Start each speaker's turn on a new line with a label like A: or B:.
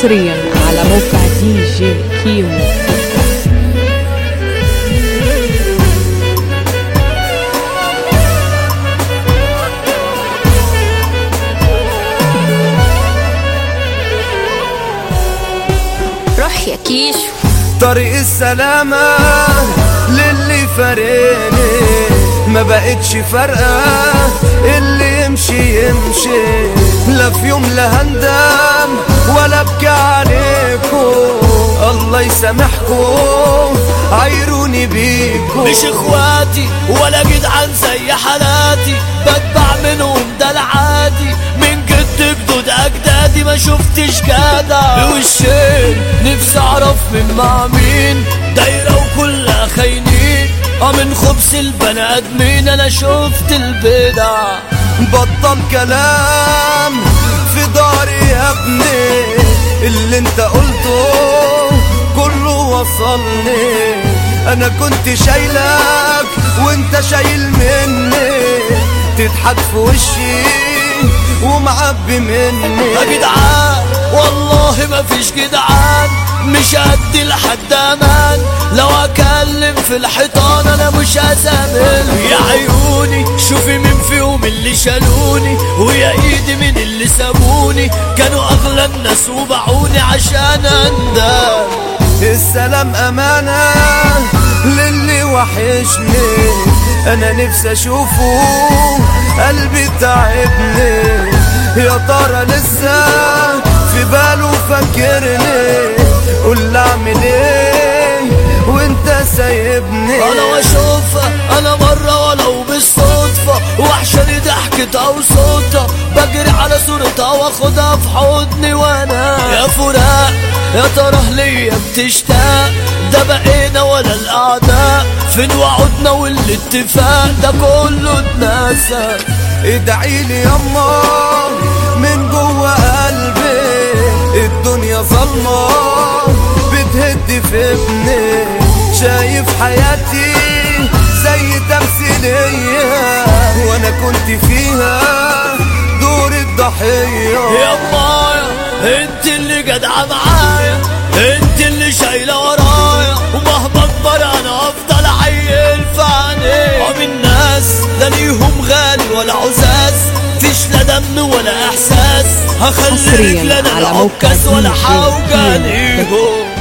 A: حصريا على موقع دي جي كيمو
B: روح يا كيشو
C: طريق السلامة للي فارقني ما بقتش فارقة اللي يمشي يمشي لا في يوم لا هندم ولا ابكي عليكم الله يسامحكم عايروني بيكم
D: مش اخواتي ولا جدعان زي حالاتي بتبع منهم ده العادي من جد جدود اجدادي ما شفتش جدع بوشين نفسي اعرف من مع مين دايره وكلها خاينين اه من خبز البني ادمين انا شفت البدع
C: بطل كلام في داري يا ابني اللي انت قلته كله وصلني انا كنت شايلك وانت شايل مني تضحك في وشي ومعبي مني
D: يا جدعان والله ما فيش جدعان مش قد لحد امان لو اكلم في الحيطان انا مش هسامل يا عيوني شوفي مين فيهم اللي شالوني ويا ايدي من اللي سابوني كانوا اغلى الناس وباعوني عشان اندم
C: السلام امانة للي وحشني انا نفسي اشوفه قلبي تعبني يا ترى لسه في باله فاكرني قول اعمل ايه وانت سايبني
D: انا واشوفها انا مرة ولو بالصدفة وحشاني ضحكتها او صوتها بجري على صورتها واخدها في حضني وانا يا فراق يا ترى ليا بتشتاق ده بقينا ولا الاعداء فين وعودنا والاتفاق ده كله اتنسى
C: ادعي لي يما من جوه قلبي الدنيا ظلمة بتهد في ابني شايف حياتي زي تمثيلية وانا كنت فيها دور الضحية
D: يا مايا انت اللي جدعة معايا انت اللي شايلة ورايا ومهما اكبر انا افضل عيل في عينيه عم الناس لا ليهم غالي ولا عزاز فيش لا دم ولا احساس هخلي
A: حصرياً
D: رجلنا
A: على موقع
D: العكاز ولا
A: DJ
D: حوجة
A: كيمو.
D: ليهم